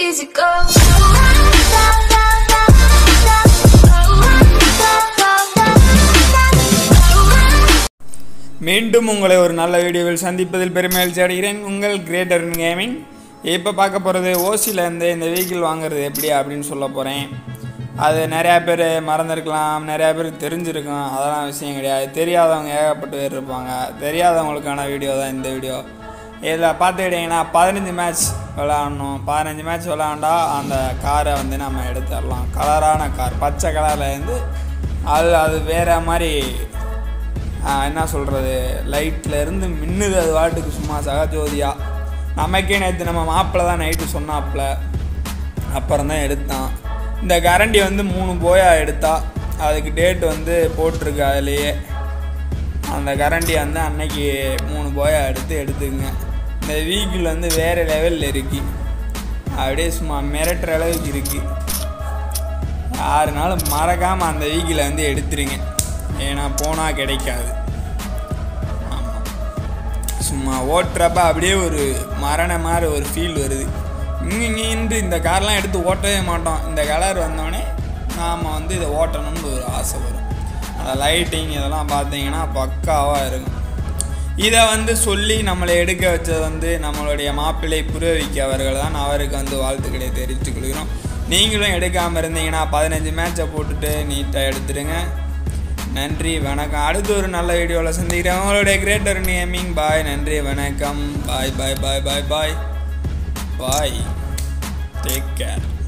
easy go. மீண்டும் உங்களை ஒரு நல்ல வீடியோவில் சந்திப்பதில் பெருமகிழ்ச்சி அடைகிறேன் உங்கள் கிரேட்டர் கேமிங் இப்போ பார்க்க போகிறது ஓசியிலேருந்து இந்த வெஹிக்கிள் வாங்குறது எப்படி அப்படின்னு சொல்ல போகிறேன் அது நிறையா பேர் மறந்துருக்கலாம் நிறையா பேருக்கு தெரிஞ்சிருக்கும் அதெல்லாம் விஷயம் கிடையாது தெரியாதவங்க ஏகப்பட்ட பேர் இருப்பாங்க தெரியாதவங்களுக்கான வீடியோ தான் இந்த வீடியோ இதில் பார்த்துக்கிட்டிங்கன்னா பதினஞ்சு மேட்ச் விளாடணும் பதினஞ்சு மேட்ச் விளாண்டா அந்த காரை வந்து நம்ம எடுத்துடலாம் கலரான கார் பச்சை கலரில் இருந்து அது அது வேறு மாதிரி ஆஹ் என்ன சொல்கிறது லைட்டில் இருந்து மின்னுது அது வாட்டுக்கு சும்மா சகஜோதியாக நமக்கே நேற்று நம்ம மாப்பிள்ளை தான் நைட்டு சொன்னாப்புல அப்புறம் தான் எடுத்தான் இந்த கரண்டி வந்து மூணு போயா எடுத்தா அதுக்கு டேட் வந்து போட்டிருக்கு அதுலேயே அந்த கரண்டி வந்து அன்னைக்கு மூணு போயா எடுத்து எடுத்துக்குங்க இந்த வீக்கில் வந்து வேறு லெவலில் இருக்கு அப்படியே சும்மா மிரட்டுற அளவுக்கு இருக்குது யாருனாலும் மறக்காமல் அந்த வீக்கில் வந்து எடுத்துருங்க ஏன்னா போனால் கிடைக்காது ஆமாம் சும்மா ஓட்டுறப்ப அப்படியே ஒரு மரண மாதிரி ஒரு ஃபீல் வருது இங்கே இங்கே இந்த கார்லாம் எடுத்து ஓட்டவே மாட்டோம் இந்த கலர் வந்தோடனே நாம் வந்து இதை ஓட்டணும்னு ஒரு ஆசை வரும் அந்த லைட்டிங் இதெல்லாம் பார்த்தீங்கன்னா பக்காவாக இருக்கும் இதை வந்து சொல்லி நம்மளை எடுக்க வச்சது வந்து நம்மளுடைய மாப்பிள்ளை புரோவிக்கு அவர்கள் தான் அவருக்கு வந்து வாழ்த்துக்களை தெரிவித்துக் கொள்கிறோம் நீங்களும் எடுக்காமல் இருந்தீங்கன்னா பதினஞ்சு மேட்சை போட்டுட்டு நீட்டாக எடுத்துடுங்க நன்றி வணக்கம் அடுத்து ஒரு நல்ல வீடியோவில் சந்திக்கிறேன் உங்களுடைய கிரேட்டர் நேமிங் பாய் நன்றி வணக்கம் பாய் பாய் பாய் பாய் பாய் பாய் டேக் கேர்